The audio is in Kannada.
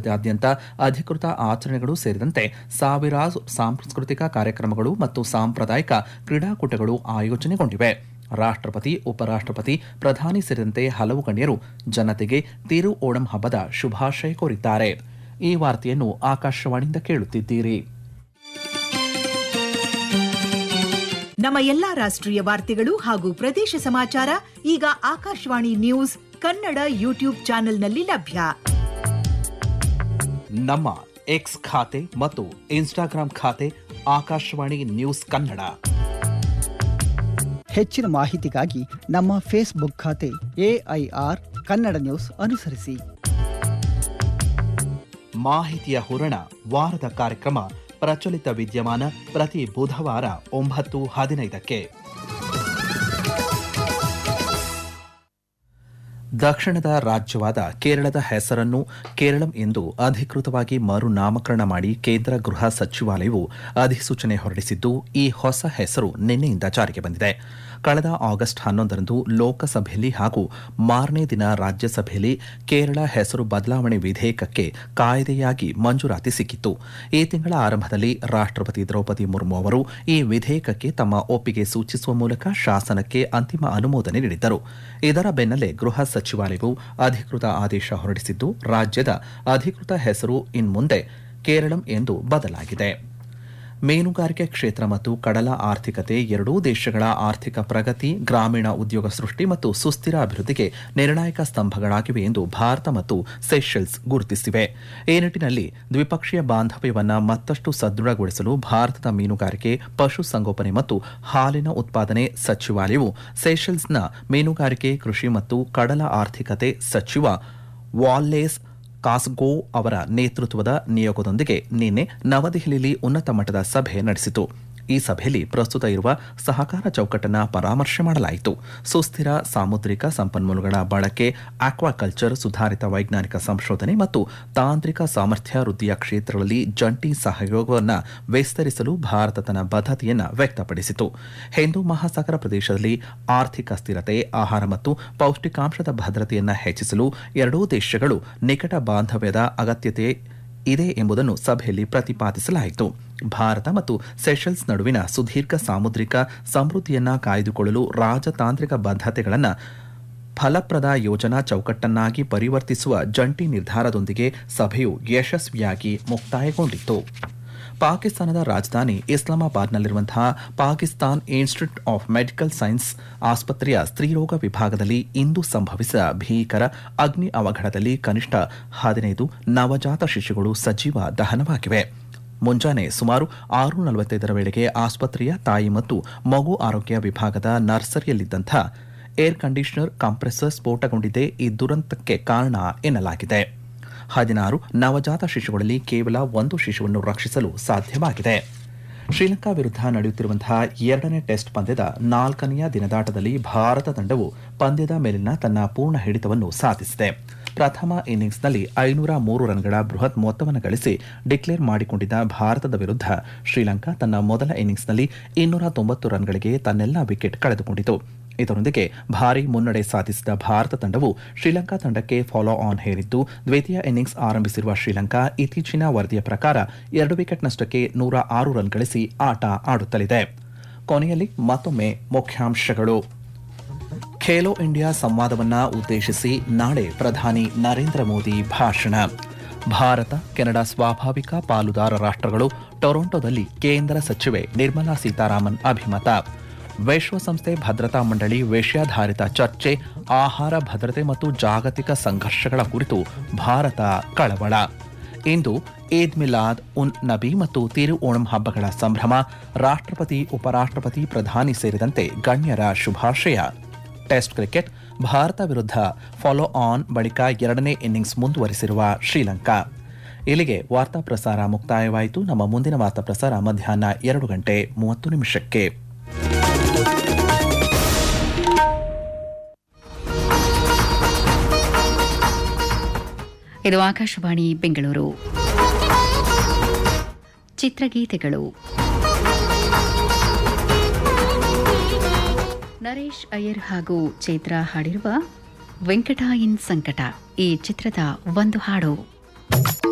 ರಾಷ್ಟ್ರದಾದ್ಯಂತ ಅಧಿಕೃತ ಆಚರಣೆಗಳು ಸೇರಿದಂತೆ ಸಾವಿರಾರು ಸಾಂಸ್ಕೃತಿಕ ಕಾರ್ಯಕ್ರಮಗಳು ಮತ್ತು ಸಾಂಪ್ರದಾಯಿಕ ಕ್ರೀಡಾಕೂಟಗಳು ಆಯೋಜನೆಗೊಂಡಿವೆ ರಾಷ್ಟ್ರಪತಿ ಉಪರಾಷ್ಟ್ರಪತಿ ಪ್ರಧಾನಿ ಸೇರಿದಂತೆ ಹಲವು ಗಣ್ಯರು ಜನತೆಗೆ ತಿರು ಓಣಂ ಹಬ್ಬದ ಶುಭಾಶಯ ಕೋರಿದ್ದಾರೆ ಈ ವಾರ್ತೆಯನ್ನು ಆಕಾಶವಾಣಿಯಿಂದ ಕೇಳುತ್ತಿದ್ದೀರಿ ನಮ್ಮ ಎಲ್ಲಾ ರಾಷ್ಟ್ರೀಯ ವಾರ್ತೆಗಳು ಹಾಗೂ ಪ್ರದೇಶ ಸಮಾಚಾರ ಈಗ ಆಕಾಶವಾಣಿ ನ್ಯೂಸ್ ಕನ್ನಡ ಯೂಟ್ಯೂಬ್ ಚಾನೆಲ್ನಲ್ಲಿ ಲಭ್ಯ ನಮ್ಮ ಎಕ್ಸ್ ಖಾತೆ ಮತ್ತು ಇನ್ಸ್ಟಾಗ್ರಾಂ ಖಾತೆ ಆಕಾಶವಾಣಿ ನ್ಯೂಸ್ ಕನ್ನಡ ಹೆಚ್ಚಿನ ಮಾಹಿತಿಗಾಗಿ ನಮ್ಮ ಫೇಸ್ಬುಕ್ ಖಾತೆ ಎಐಆರ್ ಕನ್ನಡ ನ್ಯೂಸ್ ಅನುಸರಿಸಿ ಮಾಹಿತಿಯ ಹೂರಣ ವಾರದ ಕಾರ್ಯಕ್ರಮ ಪ್ರಚಲಿತ ವಿದ್ಯಮಾನ ಪ್ರತಿ ಬುಧವಾರ ಒಂಬತ್ತು ಹದಿನೈದಕ್ಕೆ ದಕ್ಷಿಣದ ರಾಜ್ಯವಾದ ಕೇರಳದ ಹೆಸರನ್ನು ಕೇರಳಂ ಎಂದು ಅಧಿಕೃತವಾಗಿ ಮರುನಾಮಕರಣ ಮಾಡಿ ಕೇಂದ್ರ ಗೃಹ ಸಚಿವಾಲಯವು ಅಧಿಸೂಚನೆ ಹೊರಡಿಸಿದ್ದು ಈ ಹೊಸ ಹೆಸರು ನಿನ್ನೆಯಿಂದ ಜಾರಿಗೆ ಬಂದಿದೆ ಕಳೆದ ಆಗಸ್ಟ್ ಹನ್ನೊಂದರಂದು ಲೋಕಸಭೆಯಲ್ಲಿ ಹಾಗೂ ಮಾರನೇ ದಿನ ರಾಜ್ಯಸಭೆಯಲ್ಲಿ ಕೇರಳ ಹೆಸರು ಬದಲಾವಣೆ ವಿಧೇಯಕಕ್ಕೆ ಕಾಯ್ದೆಯಾಗಿ ಮಂಜೂರಾತಿ ಸಿಕ್ಕಿತ್ತು ಈ ತಿಂಗಳ ಆರಂಭದಲ್ಲಿ ರಾಷ್ಟ್ರಪತಿ ದ್ರೌಪದಿ ಮುರ್ಮು ಅವರು ಈ ವಿಧೇಯಕಕ್ಕೆ ತಮ್ಮ ಒಪ್ಪಿಗೆ ಸೂಚಿಸುವ ಮೂಲಕ ಶಾಸನಕ್ಕೆ ಅಂತಿಮ ಅನುಮೋದನೆ ನೀಡಿದ್ದರು ಇದರ ಬೆನ್ನಲ್ಲೇ ಗೃಹ ಸಚಿವಾಲಯವು ಅಧಿಕೃತ ಆದೇಶ ಹೊರಡಿಸಿದ್ದು ರಾಜ್ಯದ ಅಧಿಕೃತ ಹೆಸರು ಇನ್ಮುಂದೆ ಕೇರಳಂ ಎಂದು ಬದಲಾಗಿದೆ ಮೀನುಗಾರಿಕೆ ಕ್ಷೇತ್ರ ಮತ್ತು ಕಡಲ ಆರ್ಥಿಕತೆ ಎರಡೂ ದೇಶಗಳ ಆರ್ಥಿಕ ಪ್ರಗತಿ ಗ್ರಾಮೀಣ ಉದ್ಯೋಗ ಸೃಷ್ಟಿ ಮತ್ತು ಸುಸ್ಥಿರ ಅಭಿವೃದ್ಧಿಗೆ ನಿರ್ಣಾಯಕ ಸ್ತಂಭಗಳಾಗಿವೆ ಎಂದು ಭಾರತ ಮತ್ತು ಸೆಷೆಲ್ಸ್ ಗುರುತಿಸಿವೆ ಈ ನಿಟ್ಟಿನಲ್ಲಿ ದ್ವಿಪಕ್ಷೀಯ ಬಾಂಧವ್ಯವನ್ನ ಮತ್ತಷ್ಟು ಸದೃಢಗೊಳಿಸಲು ಭಾರತದ ಮೀನುಗಾರಿಕೆ ಪಶುಸಂಗೋಪನೆ ಮತ್ತು ಹಾಲಿನ ಉತ್ಪಾದನೆ ಸಚಿವಾಲಯವು ಸೆಷೆಲ್ಸ್ನ ಮೀನುಗಾರಿಕೆ ಕೃಷಿ ಮತ್ತು ಕಡಲ ಆರ್ಥಿಕತೆ ಸಚಿವ ವಾಲ್ಲೇಸ್ ಕಾಸ್ಗೋ ಅವರ ನೇತೃತ್ವದ ನಿಯೋಗದೊಂದಿಗೆ ನಿನ್ನೆ ನವದೆಹಲಿಯಲ್ಲಿ ಉನ್ನತ ಮಟ್ಟದ ಸಭೆ ನಡೆಸಿತು ಈ ಸಭೆಯಲ್ಲಿ ಪ್ರಸ್ತುತ ಇರುವ ಸಹಕಾರ ಚೌಕಟ್ಟನ್ನು ಪರಾಮರ್ಶೆ ಮಾಡಲಾಯಿತು ಸುಸ್ಥಿರ ಸಾಮುದ್ರಿಕ ಸಂಪನ್ಮೂಲಗಳ ಬಳಕೆ ಆಕ್ವಾಕಲ್ಚರ್ ಸುಧಾರಿತ ವೈಜ್ಞಾನಿಕ ಸಂಶೋಧನೆ ಮತ್ತು ತಾಂತ್ರಿಕ ಸಾಮರ್ಥ್ಯ ವೃದ್ಧಿಯ ಕ್ಷೇತ್ರಗಳಲ್ಲಿ ಜಂಟಿ ಸಹಯೋಗವನ್ನು ವಿಸ್ತರಿಸಲು ಭಾರತ ತನ್ನ ಬದ್ಧತೆಯನ್ನು ವ್ಯಕ್ತಪಡಿಸಿತು ಹಿಂದೂ ಮಹಾಸಾಗರ ಪ್ರದೇಶದಲ್ಲಿ ಆರ್ಥಿಕ ಸ್ಥಿರತೆ ಆಹಾರ ಮತ್ತು ಪೌಷ್ಟಿಕಾಂಶದ ಭದ್ರತೆಯನ್ನು ಹೆಚ್ಚಿಸಲು ಎರಡೂ ದೇಶಗಳು ನಿಕಟ ಬಾಂಧವ್ಯದ ಅಗತ್ಯತೆ ಇದೆ ಎಂಬುದನ್ನು ಸಭೆಯಲ್ಲಿ ಪ್ರತಿಪಾದಿಸಲಾಯಿತು ಭಾರತ ಮತ್ತು ಸೆಷಲ್ಸ್ ನಡುವಿನ ಸುದೀರ್ಘ ಸಾಮುದ್ರಿಕ ಸಮೃದ್ಧಿಯನ್ನ ಕಾಯ್ದುಕೊಳ್ಳಲು ರಾಜತಾಂತ್ರಿಕ ಬದ್ಧತೆಗಳನ್ನು ಫಲಪ್ರದ ಯೋಜನಾ ಚೌಕಟ್ಟನ್ನಾಗಿ ಪರಿವರ್ತಿಸುವ ಜಂಟಿ ನಿರ್ಧಾರದೊಂದಿಗೆ ಸಭೆಯು ಯಶಸ್ವಿಯಾಗಿ ಮುಕ್ತಾಯಗೊಂಡಿತು ಪಾಕಿಸ್ತಾನದ ರಾಜಧಾನಿ ಇಸ್ಲಾಮಾಬಾದ್ನಲ್ಲಿರುವಂತಹ Pakistan institute of medical science ಆಸ್ಪತ್ರೆಯ ಸ್ತ್ರೀರೋಗ ವಿಭಾಗದಲ್ಲಿ ಇಂದು ಸಂಭವಿಸಿದ ಭೀಕರ ಅಗ್ನಿ ಅವಘಡದಲ್ಲಿ ಕನಿಷ್ಠ ಹದಿನೈದು ನವಜಾತ ಶಿಶುಗಳು ಸಜೀವ ದಹನವಾಗಿವೆ ಮುಂಜಾನೆ ಸುಮಾರು ಆರು ನಲವತ್ತೈದರ ವೇಳೆಗೆ ಆಸ್ಪತ್ರೆಯ ತಾಯಿ ಮತ್ತು ಮಗು ಆರೋಗ್ಯ ವಿಭಾಗದ ನರ್ಸರಿಯಲ್ಲಿದ್ದಂಥ ಏರ್ ಕಂಡೀಷನರ್ ಕಂಪ್ರೆಸರ್ ಸ್ಫೋಟಗೊಂಡಿದ್ದೇ ಈ ದುರಂತಕ್ಕೆ ಕಾರಣ ಎನ್ನಲಾಗಿದೆ ಹದಿನಾರು ನವಜಾತ ಶಿಶುಗಳಲ್ಲಿ ಕೇವಲ ಒಂದು ಶಿಶುವನ್ನು ರಕ್ಷಿಸಲು ಸಾಧ್ಯವಾಗಿದೆ ಶ್ರೀಲಂಕಾ ವಿರುದ್ಧ ನಡೆಯುತ್ತಿರುವಂತಹ ಎರಡನೇ ಟೆಸ್ಟ್ ಪಂದ್ಯದ ನಾಲ್ಕನೆಯ ದಿನದಾಟದಲ್ಲಿ ಭಾರತ ತಂಡವು ಪಂದ್ಯದ ಮೇಲಿನ ತನ್ನ ಪೂರ್ಣ ಹಿಡಿತವನ್ನು ಸಾಧಿಸಿದೆ ಪ್ರಥಮ ಇನ್ನಿಂಗ್ಸ್ನಲ್ಲಿ ಐನೂರ ಮೂರು ರನ್ಗಳ ಬೃಹತ್ ಮೊತ್ತವನ್ನು ಗಳಿಸಿ ಡಿಕ್ಲೇರ್ ಮಾಡಿಕೊಂಡಿದ್ದ ಭಾರತದ ವಿರುದ್ಧ ಶ್ರೀಲಂಕಾ ತನ್ನ ಮೊದಲ ಇನ್ನಿಂಗ್ಸ್ನಲ್ಲಿ ಇನ್ನೂರ ತೊಂಬತ್ತು ರನ್ಗಳಿಗೆ ತನ್ನೆಲ್ಲ ವಿಕೆಟ್ ಕಳೆದುಕೊಂಡಿತು ಇದರೊಂದಿಗೆ ಭಾರೀ ಮುನ್ನಡೆ ಸಾಧಿಸಿದ ಭಾರತ ತಂಡವು ಶ್ರೀಲಂಕಾ ತಂಡಕ್ಕೆ ಫಾಲೋ ಆನ್ ಹೇರಿದ್ದು ದ್ವಿತೀಯ ಇನ್ನಿಂಗ್ಸ್ ಆರಂಭಿಸಿರುವ ಶ್ರೀಲಂಕಾ ಇತ್ತೀಚಿನ ವರದಿಯ ಪ್ರಕಾರ ಎರಡು ವಿಕೆಟ್ ನಷ್ಟಕ್ಕೆ ನೂರ ಆರು ರನ್ ಗಳಿಸಿ ಆಟ ಆಡುತ್ತಲಿದೆ ಕೊನೆಯಲ್ಲಿ ಮತ್ತೊಮ್ಮೆ ಮುಖ್ಯಾಂಶಗಳು ಖೇಲೋ ಇಂಡಿಯಾ ಸಂವಾದವನ್ನ ಉದ್ದೇಶಿಸಿ ನಾಳೆ ಪ್ರಧಾನಿ ನರೇಂದ್ರ ಮೋದಿ ಭಾಷಣ ಭಾರತ ಕೆನಡಾ ಸ್ವಾಭಾವಿಕ ಪಾಲುದಾರ ರಾಷ್ಟ್ರಗಳು ಟೊರೊಂಟೊದಲ್ಲಿ ಕೇಂದ್ರ ಸಚಿವೆ ನಿರ್ಮಲಾ ಸೀತಾರಾಮನ್ ಅಭಿಮತ ವಿಶ್ವಸಂಸ್ಥೆ ಭದ್ರತಾ ಮಂಡಳಿ ವಿಷಯಾಧಾರಿತ ಚರ್ಚೆ ಆಹಾರ ಭದ್ರತೆ ಮತ್ತು ಜಾಗತಿಕ ಸಂಘರ್ಷಗಳ ಕುರಿತು ಭಾರತ ಕಳವಳ ಇಂದು ಈದ್ ಮಿಲಾದ್ ಉನ್ ನಬಿ ಮತ್ತು ತಿರು ಓಣಂ ಹಬ್ಬಗಳ ಸಂಭ್ರಮ ರಾಷ್ಟ್ರಪತಿ ಉಪರಾಷ್ಟ್ರಪತಿ ಪ್ರಧಾನಿ ಸೇರಿದಂತೆ ಗಣ್ಯರ ಶುಭಾಶಯ ಟೆಸ್ಟ್ ಕ್ರಿಕೆಟ್ ಭಾರತ ವಿರುದ್ಧ ಫಾಲೋ ಆನ್ ಬಳಿಕ ಎರಡನೇ ಇನ್ನಿಂಗ್ಸ್ ಮುಂದುವರಿಸಿರುವ ಶ್ರೀಲಂಕಾ ಇಲ್ಲಿಗೆ ವಾರ್ತಾ ಪ್ರಸಾರ ಮುಕ್ತಾಯವಾಯಿತು ನಮ್ಮ ಮುಂದಿನ ವಾರ್ತಾ ಪ್ರಸಾರ ಮಧ್ಯಾಹ್ನ ಎರಡು ಗಂಟೆ ಮೂವತ್ತು ನಿಮಿಷಕ್ಕೆ ಇದು ಆಕಾಶವಾಣಿ ಬೆಂಗಳೂರು ಚಿತ್ರಗೀತೆಗಳು ನರೇಶ್ ಅಯ್ಯರ್ ಹಾಗೂ ಚೈತ್ರ ಹಾಡಿರುವ ವೆಂಕಟಾಯಿನ್ ಸಂಕಟ ಈ ಚಿತ್ರದ ಒಂದು ಹಾಡು